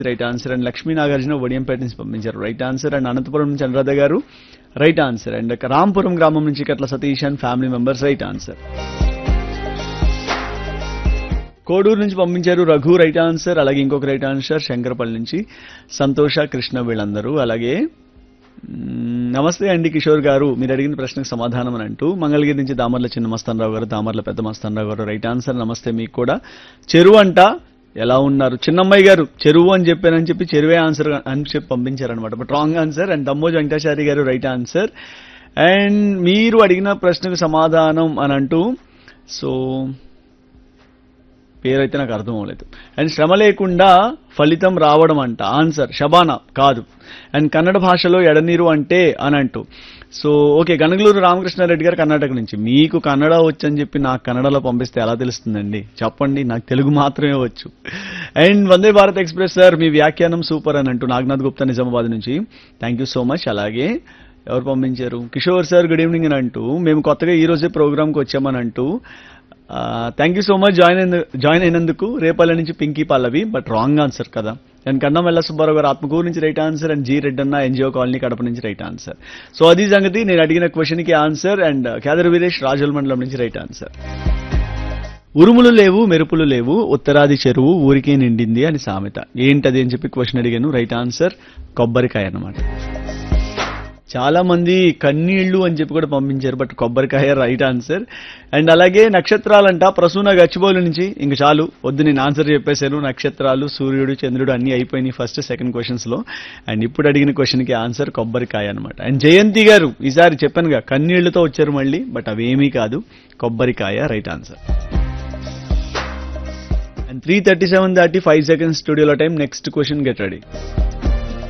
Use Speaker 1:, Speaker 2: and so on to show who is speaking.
Speaker 1: right answer and Lakshmi Nagarjuna Vadiyampeta నుంచి పంపించారు right answer and Anantapuram నుంచి అనురాధ గారు రైట్ ఆన్సర్ అండ్ రాంపురం గ్రామం నుంచి Katla Satish and family members right answer Koduru నుంచి పంపించారు రఘు రైట్ ఆన్సర్ అలాగే ఇంకొక రైట్ ఆన్సర్ శంకరపల్లి నుంచి సంతోష కృష్ణ వీళ్ళందరూ అలాగే మ్మ్, నమస్తే అండి కిషోర్ గారు మీరు అడిగిన ప్రశ్నకు సమాధానం అని అంటూ మంగళగిరి నుంచి దామర్ల చిన్న మస్తానరావు గారు దామర్ల పెద్ద మస్తానరావు గారు రైట్ ఆన్సర్ నమస్తే మీకు కూడా చెరువు అంట ఎలా ఉన్నారు చిన్నమ్మాయి గారు చెరువు అని చెప్పానని చెప్పి చెరువే ఆన్సర్ అని చెప్పి పంపించారనమాట but wrong answer and Dammoju Venkatachari garu right answer and మీరు అడిగిన ప్రశ్నకు సమాధానం అని అంటూ సో పేరైతే నాకు అర్థం అవ్వలేదు అండ్ శ్రమ లేకుండా ఫలితం రావడం అంట ఆన్సర్ షబానా కాదు అండ్ కన్నడ భాషలో ఎడనీరు అంటే అని అంటూ సో ఓకే గనగలూరు రామకృష్ణారెడ్డి గారు కర్ణాటక నుంచి మీకు కన్నడ వచ్చని చెప్పి నాకు కన్నడలో పంపిస్తే ఎలా తెలుస్తుందండి చెప్పండి నాకు తెలుగు మాత్రమే వచ్చు and Vande Bharat express sir మీ వ్యాఖ్యానం సూపర్ అని అంటూ నాగనాథ్ గుప్తా నిజామాబాద్ నుంచి థ్యాంక్ యూ సో మచ్ అలాగే ఎవరు పంపించారు కిషోర్ సార్ గుడ్ ఈవినింగ్ అని అంటూ మేము కొత్తగా ఈ రోజే ప్రోగ్రామ్కి వచ్చామని అంటూ thank you so much join అయిన జాయిన్ అయినందుకు రేపల్ల నుంచి Pinky Pallavi but wrong answer కదా అండ్ కన్నం వెల్ల సుబ్బారావు గారు ఆత్మకూరు నుంచి right answer and G Reddanna NGO colony Kadapa నుంచి రైట్ ఆన్సర్ సో అది సంగతి నేను అడిగిన క్వశ్చన్ కి ఆన్సర్ అండ్ కేదర్ వీరేష్ రాజుల మండలం నుంచి రైట్ ఆన్సర్ ఉరుములు లేవు మెరుపులు లేవు ఉత్తరాది చెరువు ఊరికే నిండింది అని సామెత ఏంటది అని చెప్పి క్వశ్చన్ అడిగాను రైట్ ఆన్సర్ కొబ్బరికాయ అన్నమాట చాలా మంది కన్నీళ్లు అని చెప్పి కూడా పంపించారు బట్ కొబ్బరికాయ రైట్ ఆన్సర్ అండ్ అలాగే నక్షత్రాలంట ప్రసూన గచ్చిబౌలి నుంచి ఇంక చాలు వద్దు నేను ఆన్సర్ చెప్పేశాను నక్షత్రాలు సూర్యుడు చంద్రుడు అన్ని అయిపోయినాయి ఫస్ట్ సెకండ్ క్వశ్చన్స్ లో అండ్ ఇప్పుడు అడిగిన క్వశ్చన్ కి ఆన్సర్ కొబ్బరికాయ అనమాట అండ్ జయంతి గారు ఈసారి చెప్పానుగా కన్నీళ్లతో వచ్చారు మళ్ళీ బట్ అవేమీ కాదు కొబ్బరికాయ right answer and three thirty seven దాటి ఫైవ్ సెకండ్స్ స్టూడియోలో time next question get ready